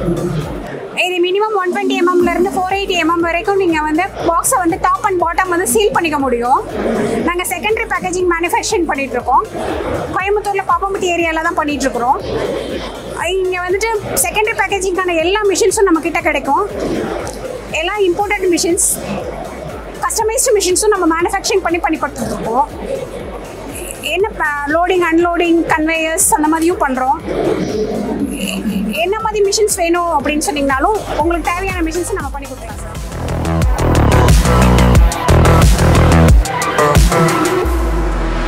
இது minimum one twenty எம்எம்லேருந்து four eighty mm வரைக்கும் நீங்கள் வந்து பாக்ஸை வந்து டாப் அண்ட் பாட்டம் வந்து சீல் பண்ணிக்க முடியும் நாங்கள் செகண்டரி பேக்கேஜிங் மேனுஃபேக்சரிங் பண்ணிகிட்ருக்கோம் கோயம்புத்தூரில் பாப்பம்பட்டி ஏரியாவில் தான் பண்ணிகிட்ருக்குறோம் இங்கே வந்துட்டு செகண்டரி பேக்கேஜிங்கான எல்லா மிஷின்ஸும் நம்மக்கிட்ட கிடைக்கும் எல்லாம் இம்போர்ட்டட் மிஷின்ஸ் கஸ்டமைஸ்டு மிஷின்ஸும் நம்ம மேனுஃபேக்சரிங் பண்ணி பண்ணி கொடுத்துட்ருக்கோம் என்ன லோடிங் அன்லோடிங் கன்வேயர்ஸ் அந்த மாதிரியும் பண்ணுறோம் என்ன மாதிரி மிஷின்ஸ் வேணும் அப்படின்னு சொன்னீங்கனாலும் உங்களுக்கு தேவையான மிஷின்ஸ் நம்ம பண்ணி கொடுக்கலாம் சார்